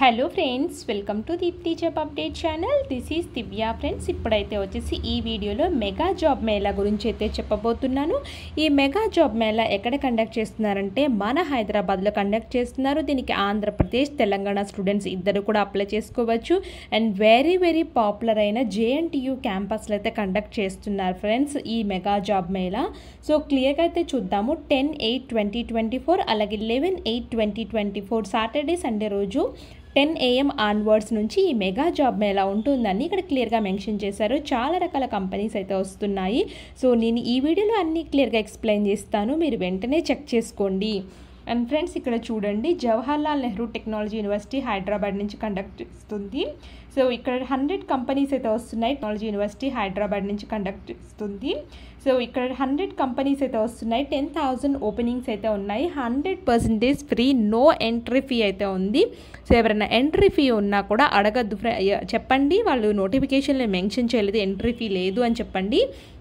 hello friends welcome to Deepti job update channel this is Divya friends ఇప్పుడైతే వచ్చేసి ఈ వీడియోలో మెగా జాబ్ మేళా గురించి అయితే చెప్పబోతున్నాను ఈ మెగా జాబ్ మేళా ఎక్కడ కండక్ట్ చేస్తున్నారంటే మన హైదరాబాద్లో కండక్ట్ చేస్తున్నారు దీనికి ఆంధ్రప్రదేశ్ తెలంగాణ స్టూడెంట్స్ ఇద్దరు కూడా అప్లై చేసుకోవచ్చు అండ్ వెరీ వెరీ పాపులర్ అయిన జేఎన్టీయూ క్యాంపస్లో అయితే కండక్ట్ చేస్తున్నారు ఫ్రెండ్స్ ఈ మెగా జాబ్ మేళా సో క్లియర్గా అయితే చూద్దాము ten eight twenty twenty four అలాగే eleven eight twenty twenty four Saturday Sunday రోజు టెన్ ఏఎం ఆన్వర్డ్స్ నుంచి ఈ మెగా జాబ్ మేళా ఉంటుందని ఇక్కడ క్లియర్గా మెన్షన్ చేశారు చాలా రకాల కంపెనీస్ అయితే వస్తున్నాయి సో నేను ఈ వీడియోలో అన్నీ క్లియర్గా ఎక్స్ప్లెయిన్ చేస్తాను మీరు వెంటనే చెక్ చేసుకోండి అండ్ ఫ్రెండ్స్ ఇక్కడ చూడండి జవహర్లాల్ నెహ్రూ టెక్నాలజీ యూనివర్సిటీ హైదరాబాద్ నుంచి కండక్ట్ చేస్తుంది సో ఇక్కడ హండ్రెడ్ కంపెనీస్ అయితే వస్తున్నాయి టెక్నాలజీ యూనివర్సిటీ హైదరాబాద్ నుంచి కండక్ట్ చేస్తుంది సో ఇక్కడ హండ్రెడ్ కంపెనీస్ అయితే వస్తున్నాయి టెన్ థౌజండ్ ఓపెనింగ్స్ అయితే ఉన్నాయి hundred percentage free no entry fee అయితే ఉంది సో ఎవరైనా ఎంట్రీ ఫీ ఉన్నా కూడా అడగద్దు ఫ్రె చెప్పండి వాళ్ళు నోటిఫికేషన్లో మెన్షన్ చేయలేదు ఎంట్రీ ఫీ లేదు అని చెప్పండి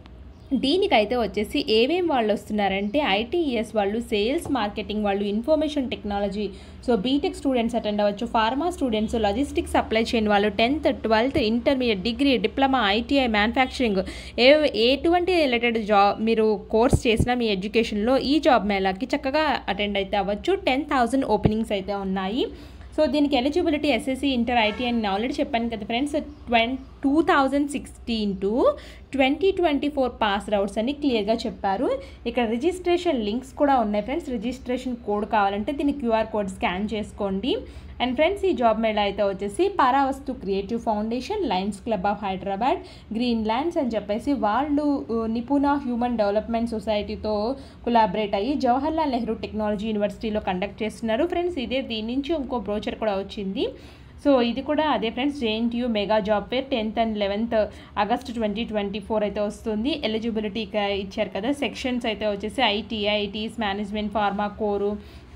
దీనికైతే వచ్చేసి ఏమేం వాళ్ళు వస్తున్నారంటే ఐటీఎస్ వాళ్ళు సేల్స్ మార్కెటింగ్ వాళ్ళు information technology so BTech students attend అవ్వచ్చు pharma students logistics supply chain వాళ్ళు tenth twelfth intermediate degree diploma ITI manufacturing ఏ ఎటువంటి రిలేటెడ్ జాబ్ మీరు కోర్స్ చేసినా మీ ఎడ్యుకేషన్లో ఈ జాబ్ మేళాకి చక్కగా అటెండ్ అయితే అవ్వచ్చు టెన్ థౌజండ్ ఓపెనింగ్స్ అయితే ఉన్నాయి సో దీనికి ఎలిజిబిలిటీ ఎస్ఎస్సి ఇంటర్ ఐటీ అని ఆల్రెడీ చెప్పాను కదా ఫ్రెండ్స్ ట్వం two thousand sixteen to twenty twenty four pass outs అని క్లియర్గా చెప్పారు ఇక్కడ రిజిస్ట్రేషన్ లింక్స్ కూడా ఉన్నాయి ఫ్రెండ్స్ రిజిస్ట్రేషన్ కోడ్ కావాలంటే దీన్ని క్యూఆర్ కోడ్ స్కాన్ చేసుకోండి అండ్ ఫ్రెండ్స్ ఈ జాబ్ మేళ అయితే వచ్చేసి Paravastu creative foundation lions club of Hyderabad green lands అని చెప్పేసి వాళ్ళు నిపుణ హ్యూమన్ డెవలప్మెంట్ సొసైటీతో కొలాబరేట్ అయ్యి జవహర్లాల్ నెహ్రూ టెక్నాలజీ యూనివర్సిటీలో కండక్ట్ చేస్తున్నారు ఫ్రెండ్స్ ఇదే దీని నుంచి ఇంకో బ్రోచర్ కూడా వచ్చింది సో ఇది కూడా అదే friends JNTU mega job fair tenth and eleventh August twenty twenty four అయితే వస్తుంది ఎలిజిబిలిటీ ఇచ్చారు కదా సెక్షన్స్ అయితే వచ్చేసి IT ITES management pharma core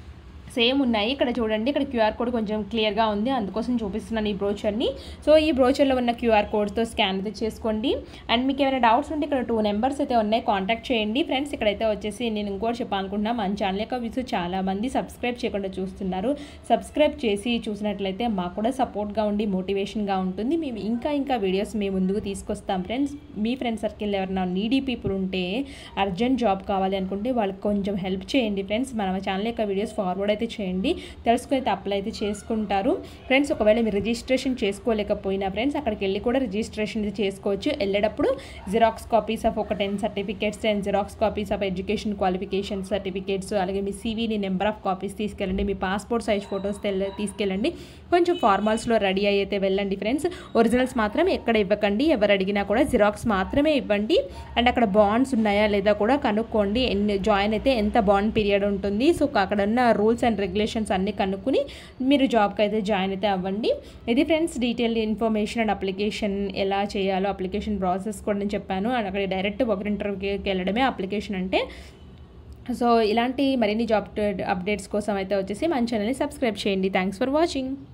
same ఉన్నాయి ఇక్కడ చూడండి ఇక్కడ క్యూఆర్ కోడ్ కొంచెం క్లియర్గా ఉంది అందుకోసం చూపిస్తున్నాను ఈ బ్రోచర్ని సో ఈ బ్రోచర్లో ఉన్న క్యూఆర్ కోడ్తో స్కాన్ అయితే చేసుకోండి అండ్ మీకు ఏమైనా డౌట్స్ ఉంటే ఇక్కడ టూ నెంబర్స్ అయితే ఉన్నాయి కాంటాక్ట్ చేయండి ఫ్రెండ్స్ ఇక్కడైతే వచ్చేసి నేను ఇంకోటి చెప్పాలనుకుంటున్నా మన ఛానల్ యొక్క వ్యూస్ చాలామంది సబ్స్క్రైబ్ చేయకుండా చూస్తున్నారు సబ్స్క్రైబ్ చేసి చూసినట్లయితే మాకు కూడా సపోర్ట్గా ఉండి మోటివేషన్గా ఉంటుంది మేము ఇంకా ఇంకా వీడియోస్ మేము ముందుకు తీసుకొస్తాం ఫ్రెండ్స్ మీ ఫ్రెండ్ సర్కిల్ ఎవరైనా నీడీ పీపుల్ ఉంటే అర్జెంట్ జాబ్ కావాలి అనుకుంటే వాళ్ళకి కొంచెం హెల్ప్ చేయండి ఫ్రెండ్స్ మన ఛానల్ యొక్క వీడియోస్ ఫార్వర్డ్ అయితే చేయండి తెలుసుకుని అయితే అప్లై అయితే చేసుకుంటారు ఫ్రెండ్స్ ఒకవేళ మీరు రిజిస్ట్రేషన్ చేసుకోలేకపోయినా ఫ్రెండ్స్ అక్కడికి వెళ్ళి కూడా రిజిస్ట్రేషన్ అయితే చేసుకోవచ్చు వెళ్ళేటప్పుడు జిరాక్స్ కాపీస్ ఆఫ్ ఒక ten certificates and xerox copies of education qualification certificates అలాగే మీ సీవీని నెంబర్ ఆఫ్ కాపీస్ తీసుకెళ్ళండి మీ పాస్పోర్ట్ సైజ్ ఫొటోస్ తీసుకెళ్ళండి కొంచెం ఫార్మల్స్లో రెడీ అయ్యి అయితే వెళ్ళండి ఫ్రెండ్స్ ఒరిజినల్స్ మాత్రం ఎక్కడ ఇవ్వకండి ఎవరు అడిగినా కూడా జిరాక్స్ మాత్రమే ఇవ్వండి అండ్ అక్కడ బాండ్స్ ఉన్నాయా లేదా కూడా కనుక్కోండి ఎన్ని జాయిన్ అయితే ఎంత బాండ్ పీరియడ్ ఉంటుంది సో అక్కడ ఉన్న రూల్స్ అండ్ రెగ్యులేషన్స్ అన్నీ కనుక్కుని మీరు జాబ్కి అయితే జాయిన్ అయితే అవ్వండి ఇది friends detail information and application ఎలా చేయాలో అప్లికేషన్ ప్రాసెస్ కూడా నేను చెప్పాను అండ్ అక్కడ డైరెక్ట్ ఒకరి ఇంటర్వ్యూకి వెళ్ళడమే అప్లికేషన్ అంటే సో ఇలాంటి మరిన్ని జాబ్ అప్డేట్స్ కోసం అయితే వచ్చేసి మన ఛానల్ని సబ్స్క్రైబ్ చేయండి థ్యాంక్స్ ఫర్ వాచింగ్